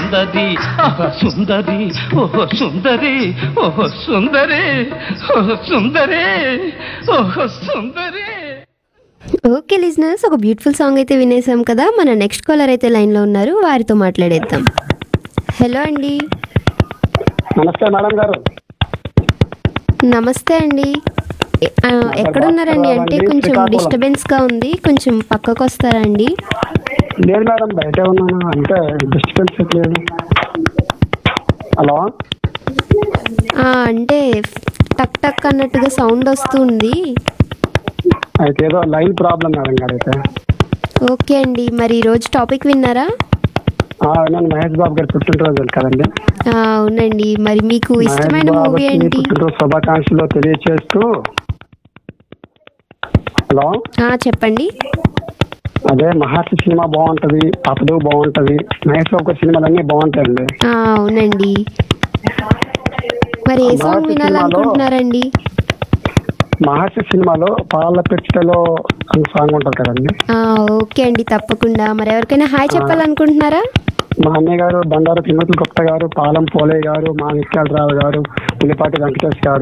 సుందరి ఆహా సుందరి ఓహో సుందరి ఓహో సుందరి ఓహో సుందరి ఓహో సుందరి ఓకే లిజనర్స్ ఒక బ్యూటిఫుల్ సాంగ్ అయితే వినేసాం కదా మన నెక్స్ట్ కాలర్ అయితే లైన్లో ఉన్నారు వారితో మాట్లాడేద్దాం హలో అండి నమస్తే మేడం గారు నమస్తే అండి ఎ- ఆ, ఎక్కడున్నారండి అంటే కొంచెం డిస్టర్బెన్స్గా ఉంది కొంచెం పక్కకు వస్తారా అండి లేదు మేడం బయటే ఉన్నాను అంటే డిస్టర్బెన్స్ లేదు హలో ఆ, అంటే టక్ టక్ అన్నట్టుగా సౌండ్ వస్తుంది అయితే ఏదో లైన్ ప్రాబ్లం మేడం గారు అయితే ఓకే అండి మరి ఈరోజు టాపిక్ విన్నారా ఆ, విన్నాను మహేష్ బాబు గారి పుట్టినరోజు కదండి ఆ, అవునండి మరి మీకు ఇష్టమైన మహేష్ మూవీ బాబుకి ఏంటి పుట్టినరోజు శుభాకాంక్షలు తెలియచేస్తూ హలో ఆ, చెప్పండి అదే మహర్షి సినిమా బాగుంటది అతడు బాగుంటది మహేష్ బాబు గారి సినిమాలన్నీ బాగుంటాయండి ఆ, అవునండి మరి ఏ సాంగ్ మహర్షి వినాలనుకుంటున్నారండి మహర్షి సినిమాలో పాల పెట్టెలో అని సాంగ్ ఉంటుంది కదండి ఆ, ఓకే అండి తప్పకుండా మరి ఎవరికైనా హాయ్ చెప్పాలనుకుంటున్నారా మా అన్నయ్య గారు బండారు తిమ్మతుల గుప్త గారు పాలం పోలే గారు మా నిత్యాలరావు గారు పులిపాటి వెంకటేష్ గారు